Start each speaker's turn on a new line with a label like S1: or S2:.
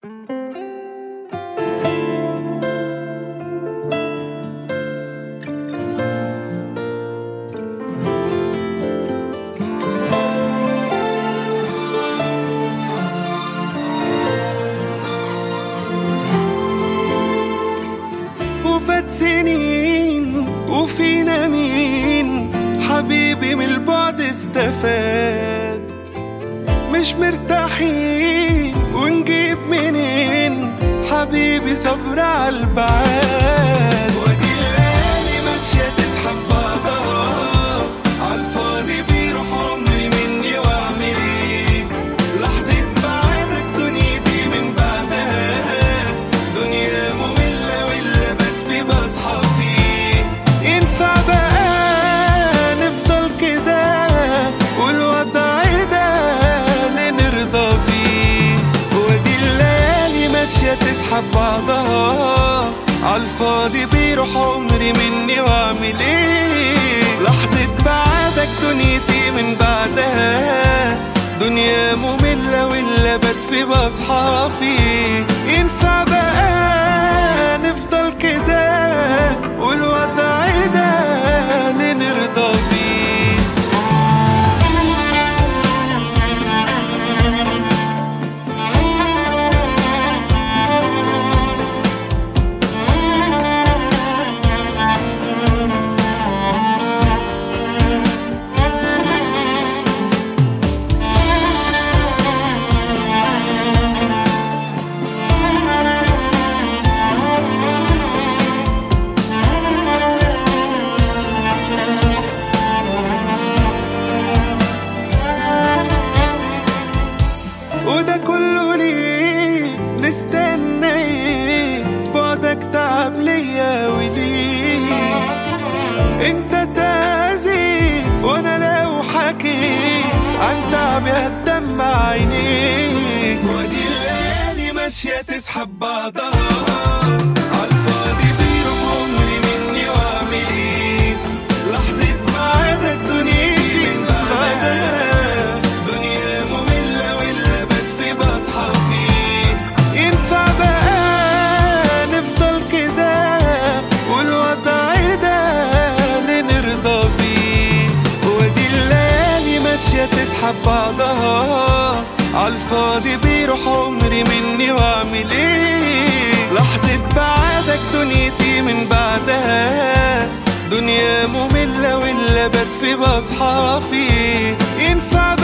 S1: وفات سنين وفينا مين حبيبي من البعد استفاد مش مرتاحين ونجيب منين حبيبي صبر على البعاد ودي الليالي ماشية تسحب بعضها عالفاضي بيروح عمري مني واعمل ايه لحظة بعدك دنيتي من بعدها دنيا مملة واللي بكفي بصحى فيه ينفع بقى نفضل كده والوضع ده اللي نرضى بيه ودي الليالي ماشية تسحب بعضها عالفاضي بيروح عمري مني واعمل ايه لحظة بعدك دنيتي من بعدها دنيا مملة واللي بكفي بصحى فيه ينفع بقى نفضل كده والوضع ده اللي نرضى بيه وده كله ليه نستنى ايه بعدك تعب ليا وليه انت تأذيت وانا لو حكيت عن تعبي هتدمع عينيك ودي الليالي ماشية تسحب بعضها عالفاضي بيروح عمري مني واعمل ايه لحظة بعدك دنيتي من بعدها دنيا مملة واللي بكفي بصحى فيه ينفع بقى نفضل كده والوضع ده اللي نرضى بيه ودي الليالي ماشية تسحب بعضها عالفاضي بيروح عمري مني واعمل ايه لحظة بعدك دنيتي من بعدها دنيا مملة واللي بكفي بصحى فيه ينفع